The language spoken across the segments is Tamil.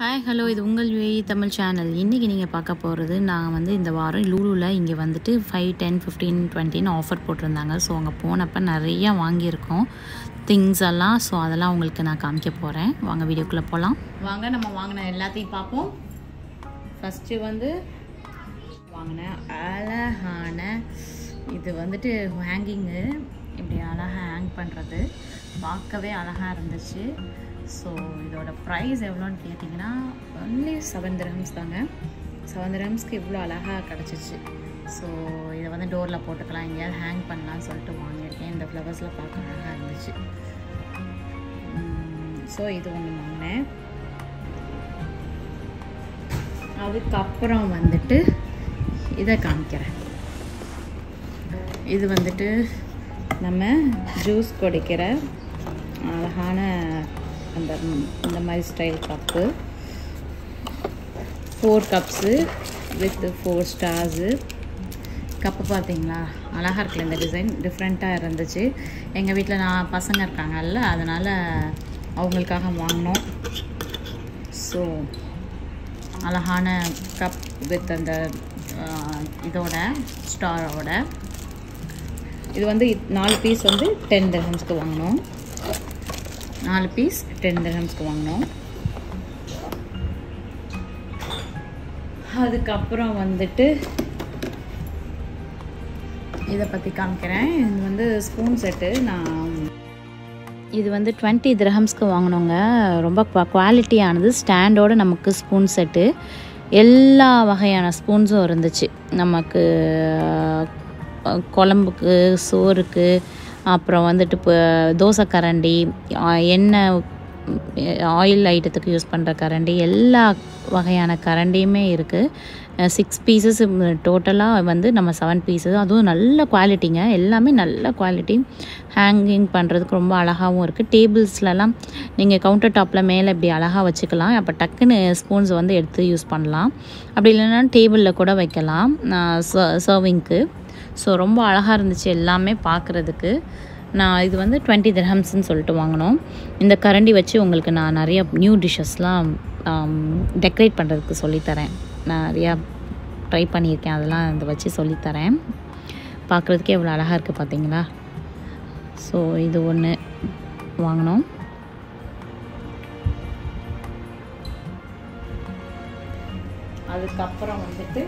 ஹாய் ஹலோ இது உங்கள் யுஏஇ தமிழ் சேனல் இன்றைக்கி நீங்கள் பார்க்க போகிறது நான் வந்து இந்த வாரம் லூலுவில் இங்கே வந்துட்டு ஃபைவ் டென் ஃபிஃப்டீன் டுவெண்ட்டின்னு ஆஃபர் போட்டிருந்தாங்க ஸோ அங்கே போனப்போ நிறையா வாங்கியிருக்கோம் திங்ஸ் எல்லாம் ஸோ அதெல்லாம் உங்களுக்கு நான் காமிக்க போகிறேன் வாங்க வீடியோக்குள்ளே போகலாம் வாங்க நம்ம வாங்கின எல்லாத்தையும் பார்ப்போம் ஃபஸ்ட்டு வந்து வாங்கின அழகான இது வந்துட்டு ஹேங்கிங்கு இப்படி அழகாக ஹேங் பண்ணுறது பார்க்கவே அழகாக இருந்துச்சு ஸோ இதோட ப்ரைஸ் எவ்வளோன்னு கேட்டிங்கன்னா ஒன்லி செவன் திரம்ஸ் தாங்க செவன் திரம்ஸ்க்கு இவ்வளோ அழகாக கிடச்சிச்சு ஸோ இதை வந்து டோரில் போட்டுக்கலாம் எங்கேயாவது ஹேங் பண்ணலாம்னு சொல்லிட்டு வாங்கியிருக்கேன் இந்த ஃப்ளவர்ஸில் பார்க்க அழகாக இருந்துச்சு ஸோ இது ஒன்று வாங்கினேன் அதுக்கப்புறம் வந்துட்டு இதை காமிக்கிறேன் இது வந்துட்டு நம்ம ஜூஸ் குடிக்கிற அழகான அந்த இந்த மாதிரி style cup four cups with four stars cup பார்த்தீங்களா அழகாக இருக்குல்ல இந்த டிசைன் டிஃப்ரெண்ட்டாக இருந்துச்சு எங்கள் வீட்டில் நான் பசங்க இருக்காங்கல்ல அதனால் அவங்களுக்காக வாங்கினோம் ஸோ அழகான கப் வித் அந்த இதோட ஸ்டாரோட இது வந்து நாலு பீஸ் வந்து டென் திரஹம்ஸ்க்கு வாங்கினோம் நாலு பீஸ் டென் திரஹம்ஸ்க்கு வாங்கினோம் அதுக்கப்புறம் வந்துட்டு இதை பற்றி காமிக்கிறேன் இது வந்து ஸ்பூன் செட்டு நான் இது வந்து டுவெண்ட்டி திரஹம்ஸ்க்கு வாங்கினோங்க ரொம்ப குவாலிட்டியானது ஸ்டாண்டோடு நமக்கு ஸ்பூன் செட்டு எல்லா வகையான ஸ்பூன்ஸும் இருந்துச்சு நமக்கு குழம்புக்கு சோறுக்கு அப்புறம் வந்துட்டு இப்போ தோசை கரண்டி எண்ணெய் ஆயில் ஐட்டத்துக்கு யூஸ் பண்ணுற கரண்டி எல்லா வகையான கரண்டியுமே இருக்குது சிக்ஸ் பீசஸ் டோட்டலாக வந்து நம்ம செவன் பீசஸ் அதுவும் நல்ல குவாலிட்டிங்க எல்லாமே நல்ல குவாலிட்டி ஹேங்கிங் பண்ணுறதுக்கு ரொம்ப அழகாகவும் இருக்குது டேபிள்ஸ்லலாம் நீங்கள் கவுண்டர் டாப்பில் மேலே இப்படி அழகாக வச்சுக்கலாம் அப்போ டக்குன்னு ஸ்பூன்ஸ் வந்து எடுத்து யூஸ் பண்ணலாம் அப்படி இல்லைன்னா டேபிளில் கூட வைக்கலாம் சர்விங்க்கு ஸோ ரொம்ப அழகாக இருந்துச்சு எல்லாமே பார்க்குறதுக்கு நான் இது வந்து டுவெண்ட்டி திரஹம்ஸ்ன்னு சொல்லிட்டு வாங்கினோம் இந்த கரண்டி வச்சு உங்களுக்கு நான் நிறைய நியூ டிஷ்ஷஸ்லாம் டெக்கரேட் பண்ணுறதுக்கு சொல்லித்தரேன் நான் நிறையா ட்ரை பண்ணியிருக்கேன் அதெல்லாம் இதை வச்சு சொல்லித்தரேன் பார்க்குறதுக்கே எவ்வளோ அழகாக இருக்குது பார்த்தீங்களா ஸோ இது ஒன்று வாங்கினோம் அதுக்கப்புறம் வந்துட்டு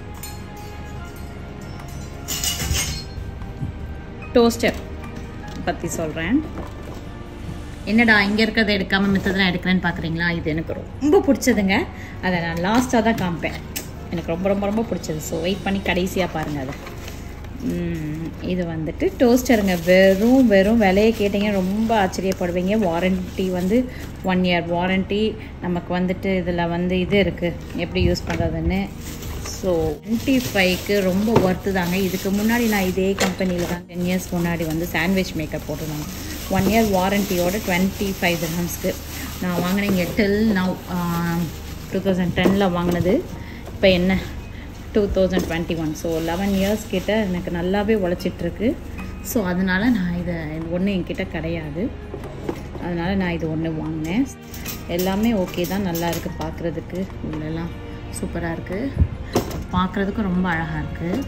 டோஸ்டர் பற்றி சொல்கிறேன் என்னடா இங்கே இருக்கிறத எடுக்காமல் மித்ததெல்லாம் எடுக்கிறேன்னு பார்க்குறீங்களா இது எனக்கு ரொம்ப பிடிச்சதுங்க அதை நான் லாஸ்ட்டாக தான் காமிப்பேன் எனக்கு ரொம்ப ரொம்ப ரொம்ப பிடிச்சது ஸோ வெயிட் பண்ணி கடைசியாக பாருங்கள் அதை இது வந்துட்டு டோஸ்டருங்க வெறும் வெறும் விலையை கேட்டிங்க ரொம்ப ஆச்சரியப்படுவீங்க வாரண்ட்டி வந்து ஒன் இயர் வாரண்ட்டி நமக்கு வந்துட்டு இதில் வந்து இது இருக்குது எப்படி யூஸ் பண்ணுறதுன்னு ஸோ டுவெண்ட்டி ஃபைவ்க்கு ரொம்ப ஒர்த்து தாங்க இதுக்கு முன்னாடி நான் இதே கம்பெனியில் தான் டென் இயர்ஸ் முன்னாடி வந்து சாண்ட்விச் மேக்கர் போட்டிருந்தாங்க ஒன் இயர் வாரண்ட்டியோட டுவெண்ட்டி ஃபைவ் திரம்ஸ்க்கு நான் வாங்கினேன் இங்கே டில் நான் டூ தௌசண்ட் டெனில் வாங்கினது இப்போ என்ன two thousand twenty one so eleven years கிட்ட எனக்கு நல்லாவே உழைச்சிட்ருக்கு ஸோ அதனால் நான் இதை இது ஒன்று என்கிட்ட கிடையாது அதனால் நான் இது ஒன்று வாங்கினேன் எல்லாமே ஓகே தான் நல்லா இருக்குது பார்க்குறதுக்கு உள்ளெல்லாம் சூப்பராக இருக்குது பார்க்குறதுக்கு ரொம்ப அழகாக இருக்குது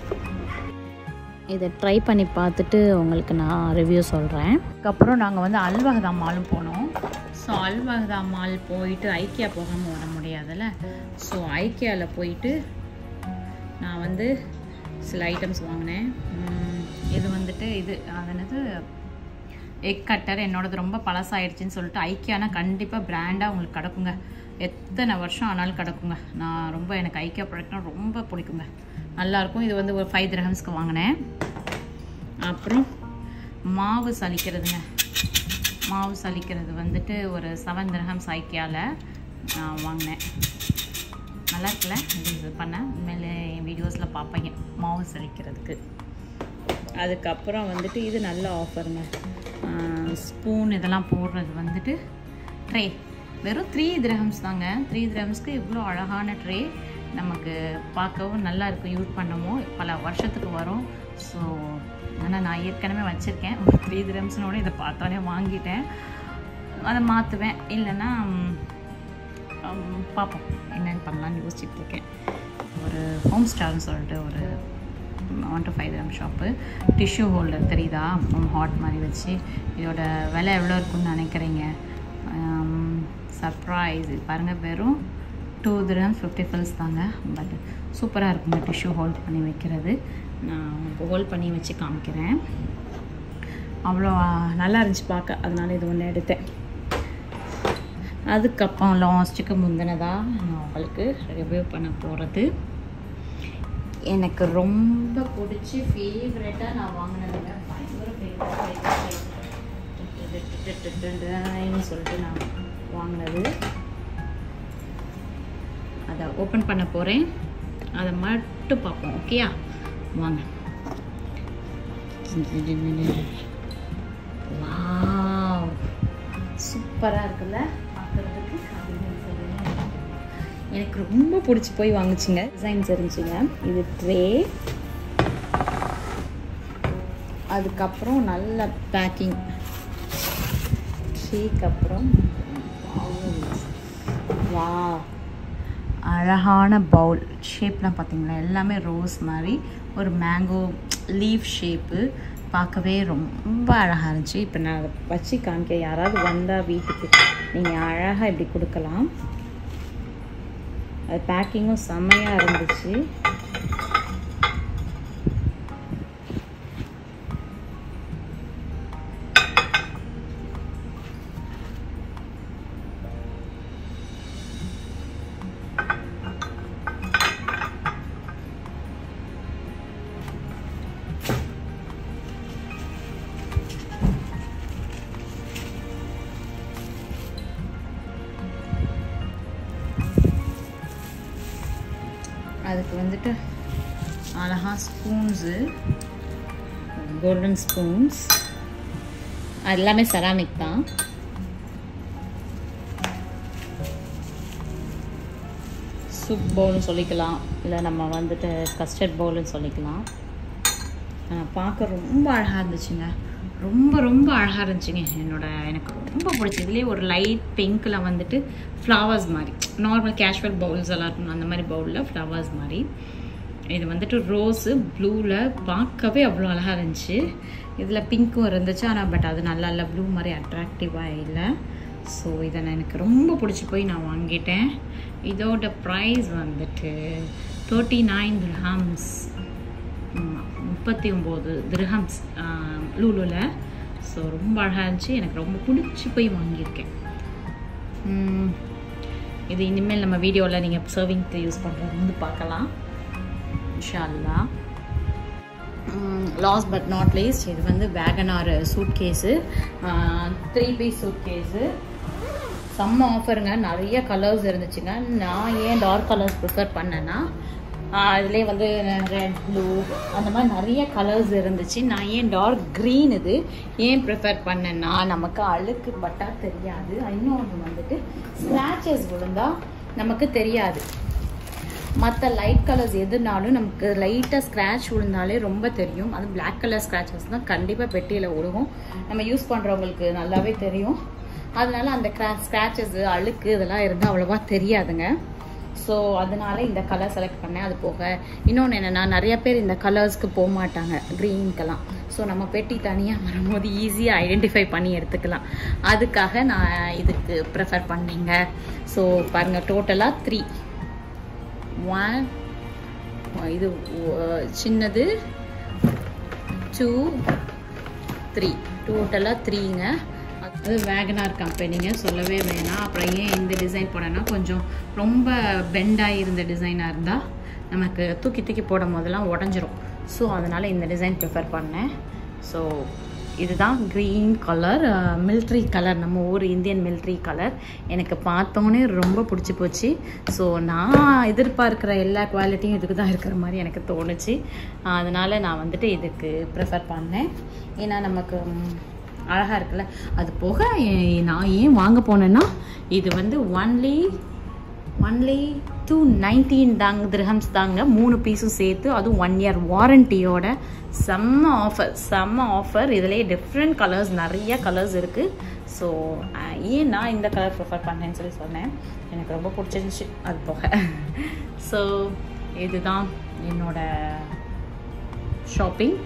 இதை ட்ரை பண்ணி பார்த்துட்டு உங்களுக்கு நான் ரிவ்யூ சொல்கிறேன் அதுக்கப்புறம் நாங்கள் வந்து அல்வகதா மாலும் போனோம் ஸோ அல்வகதா மால் போயிட்டு ஐக்கியா போகாமல் வர முடியாதுல்ல ஸோ ஐக்கியாவில் போயிட்டு நான் வந்து சில ஐட்டம்ஸ் வாங்கினேன் இது வந்துட்டு இது அது என்னது எக் கட்டர் என்னோடது ரொம்ப பழசாயிடுச்சின்னு சொல்லிட்டு ஐக்கியானா கண்டிப்பாக பிராண்டாக உங்களுக்கு கிடக்குங்க எத்தனை வருஷம் ஆனாலும் கிடக்குங்க நான் ரொம்ப எனக்கு ஐக்கியா ப்ராடக்ட்னா ரொம்ப பிடிக்குங்க நல்லாயிருக்கும் இது வந்து ஒரு ஃபைவ் திரஹம்ஸ்க்கு வாங்கினேன் அப்புறம் மாவு சலிக்கிறதுங்க மாவு சலிக்கிறது வந்துட்டு ஒரு செவன் திரஹம்ஸ் ஐக்கியாவில் நான் வாங்கினேன் நல்லா இருக்குல்ல இது பண்ணேன் மேலே என் வீடியோஸில் பார்ப்பீங்க மாவு சலிக்கிறதுக்கு அதுக்கப்புறம் வந்துட்டு இது நல்ல ஆஃபருங்க ஸ்பூன் இதெல்லாம் போடுறது வந்துட்டு ட்ரே வெறும் த்ரீ திரஹம்ஸ் தாங்க த்ரீ திரஹம்ஸ்க்கு இவ்வளோ அழகான ட்ரே நமக்கு பார்க்கவும் நல்லா இருக்கும் யூஸ் பண்ணவும் பல வருஷத்துக்கு வரும் ஸோ ஆனால் நான் ஏற்கனவே வச்சுருக்கேன் ஒரு த்ரீ திரம்ஸ்னோட இதை பார்த்தோன்னே வாங்கிட்டேன் அதை மாற்றுவேன் இல்லைன்னா ஹம், பார்ப்போம் என்னென்னு பண்ணலான்னு யோசிச்சுட்டு இருக்கேன் ஒரு ஹோம் ஸ்டார்னு சொல்லிட்டு ஒரு one two five gram shop tissue holder தெரியுதா ஹாட் மாதிரி வச்சு இதோட விலை எவ்வளோ இருக்குன்னு நினைக்கிறீங்க சர்ப்ரைஸ் பாருங்கள் வெறும் டூ திரம்ஸ் ஃபிஃப்டி ஃபில்ஸ் தாங்க பட் சூப்பராக இருக்குங்க டிஷ்யூ ஹோல்ட் பண்ணி வைக்கிறது நான் ஹோல்ட் பண்ணி வச்சு காமிக்கிறேன் அவ்வளோ நல்லா இருந்துச்சு பார்க்க அதனால இது ஒன்று எடுத்தேன் அதுக்கப்புறம் லாஸ்ட்டுக்கு முந்தினதாக நான் உங்களுக்கு ரிவ்யூ பண்ண போகிறது எனக்கு ரொம்ப பிடிச்சி ஃபேவரெட்டாக நான் வாங்கினதுங்க பயங்கர ஃபேவரட் சொல்லிட்டு நான் வாங்கினது அதை ஓப்பன் பண்ண போகிறேன் அதை மட்டும் பார்ப்போம் ஓகேயா வாங்க வாவ் சூப்பராக இருக்குல்ல பார்க்குறதுக்கு அப்படின்னு சொல்லுங்க எனக்கு ரொம்ப பிடிச்சி போய் வாங்குச்சுங்க டிசைன்ஸ் இருந்துச்சுங்க இது ட்ரே அதுக்கப்புறம் நல்ல பேக்கிங் ட்ரீக்கு அப்புறம் வா அழகான பவுல் ஷேப்லாம் பார்த்தீங்களா எல்லாமே ரோஸ் மாதிரி ஒரு மேங்கோ லீஃப் ஷேப்பு பார்க்கவே ரொம்ப அழகாக இருந்துச்சு இப்போ நான் அதை வச்சு காமிக்க யாராவது வந்தால் வீட்டுக்கு நீங்கள் அழகாக இப்படி கொடுக்கலாம் அது பேக்கிங்கும் செம்மையாக இருந்துச்சு அதுக்கு வந்துட்டு அழகா ஸ்பூன்ஸு கோல்டன் ஸ்பூன்ஸ் அது எல்லாமே செராமிக் தான் சூப் பவுல்னு சொல்லிக்கலாம் இல்லை நம்ம வந்துட்டு கஸ்டர்ட் பவுல்னு சொல்லிக்கலாம் ஆஹ் பார்க்க ரொம்ப அழகாக இருந்துச்சுங்க ரொம்ப ரொம்ப அழகாக இருந்துச்சுங்க என்னோட எனக்கு ரொம்ப பிடிச்சி இதுலேயே ஒரு லைட் பிங்க்கில் வந்துட்டு ஃப்ளவர்ஸ் மாதிரி நார்மல் கேஷுவல் பவுல்ஸ் எல்லாம் இருக்கும் அந்த மாதிரி பவுலில் ஃப்ளவர்ஸ் மாதிரி இது வந்துட்டு ரோஸு ப்ளூவில் பார்க்கவே அவ்வளோ அழகாக இருந்துச்சு இதில் பிங்க்கும் இருந்துச்சு ஆனால் பட் அது நல்லா இல்லை ப்ளூ மாதிரி அட்ராக்டிவாக இல்லை ஸோ இதை நான் எனக்கு ரொம்ப பிடிச்சி போய் நான் வாங்கிட்டேன் இதோட ப்ரைஸ் வந்துட்டு தேர்ட்டி நைன் ஹம்ஸ் முப்பத்தி ஒம்பது திரஹம்ஸ் லூலுவில் ஸோ ரொம்ப அழகாக இருந்துச்சு எனக்கு ரொம்ப பிடிச்சி போய் வாங்கியிருக்கேன் உம், இது இனிமேல் நம்ம வீடியோவில் நீங்கள் சர்விங்க்கு யூஸ் பண்ணுறது வந்து பார்க்கலாம் இன்ஷால்லா லாஸ்ட் பட் நாட் லீஸ்ட் இது வந்து வேகனார் suitcase three piece suitcase செம்ம ஆஃபருங்க நிறைய கலர்ஸ் இருந்துச்சுங்க நான் ஏன் டார்க் கலர்ஸ் ப்ரிஃபர் பண்ணேன்னா அதுலேயே வந்து ரெட் ப்ளூ அந்த மாதிரி நிறைய கலர்ஸ் இருந்துச்சு நான் ஏன் டார்க் க்ரீன் இது ஏன் ப்ரிஃபர் பண்ணேன்னா நமக்கு அழுக்கு பட்டா தெரியாது இன்னொன்று வந்துட்டு ஸ்க்ராச்சஸ் விழுந்தா நமக்கு தெரியாது மற்ற லைட் கலர்ஸ் எதுனாலும் நமக்கு லைட்டாக ஸ்க்ராட்ச் விழுந்தாலே ரொம்ப தெரியும் அது Black கலர் ஸ்க்ராச்சஸ் தான் கண்டிப்பாக பெட்டியில் விழுகும் நம்ம யூஸ் பண்ணுறவங்களுக்கு நல்லாவே தெரியும் அதனால அந்த கிரா ஸ்க்ராச்சஸ் அழுக்கு இதெல்லாம் இருந்தால் அவ்வளோவா தெரியாதுங்க ஸோ அதனால இந்த கலர் செலக்ட் பண்ணேன் அது போக இன்னொன்று என்னென்னா நிறைய பேர் இந்த கலர்ஸ்க்கு போக மாட்டாங்க க்ரீனுக்கெல்லாம் ஸோ நம்ம பெட்டி தனியாக வரும்போது ஈஸியாக ஐடென்டிஃபை பண்ணி எடுத்துக்கலாம் அதுக்காக நான் இதுக்கு ப்ரிஃபர் பண்ணேங்க ஸோ பாருங்கள் டோட்டலாக த்ரீ ஒன் இது ஒ- சின்னது டூ த்ரீ டோட்டலாக த்ரீங்க அது வேகனார் கம்பெனிங்க சொல்லவே வேணாம் அப்புறம் ஏன் இந்த டிசைன் போடனா கொஞ்சம் ரொம்ப பெண்டாகி இருந்த டிசைனாக இருந்தால் நமக்கு தூக்கி தூக்கி போடும் போதெல்லாம் உடஞ்சிரும் ஸோ அதனால் இந்த டிசைன் ப்ரிஃபர் பண்ணேன் ஸோ இதுதான் க்ரீன் கலர் மில்ட்ரி கலர் நம்ம ஊர் இந்தியன் மில்ட்ரி கலர் எனக்கு பார்த்தோன்னே ரொம்ப பிடிச்சி போச்சு ஸோ நான் எதிர்பார்க்குற எல்லா குவாலிட்டியும் இதுக்கு தான் இருக்கிற மாதிரி எனக்கு தோணுச்சு அதனால் நான் வந்துட்டு இதுக்கு ப்ரிஃபர் பண்ணேன் ஏன்னா நமக்கு ம், அழகா இருக்குல்ல அது போக எ- நான் ஏன் வாங்க போனேன்னா இது வந்து ஒன்லி ஒன்லி டூ நைன்டீன் தாங்க திரஹம்ஸ் தாங்க மூணு பீஸும் சேர்த்து அதுவும் ஒன் இயர் வாரண்டியோட செம்ம ஆஃபர் செம்ம ஆஃபர் இதுலேயே டிஃப்ரெண்ட் கலர்ஸ் நிறைய கலர்ஸ் இருக்குது ஸோ ஏன் நான் இந்த கலர் ப்ரிஃபர் பண்ணேன்னு சொல்லி சொன்னேன் எனக்கு ரொம்ப பிடிச்சிருந்துச்சு அது போக ஸோ இதுதான் என்னோட ஷாப்பிங்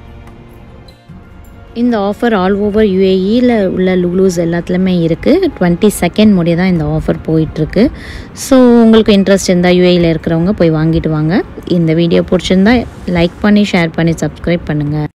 இந்த ஆஃபர் ஆல் ஓவர் யூஏஇயில் உள்ள லுலூஸ் எல்லாத்துலேயுமே இருக்குது டுவெண்ட்டி செகண்ட் முடிய தான் இந்த ஆஃபர் போயிட்டுருக்கு ஸோ உங்களுக்கு இன்ட்ரெஸ்ட் இருந்தால் யூஏஇயில் இருக்கிறவங்க போய் வாங்கிட்டு வாங்க இந்த வீடியோ பிடிச்சிருந்தா லைக் பண்ணி ஷேர் பண்ணி சப்ஸ்கிரைப் பண்ணுங்கள்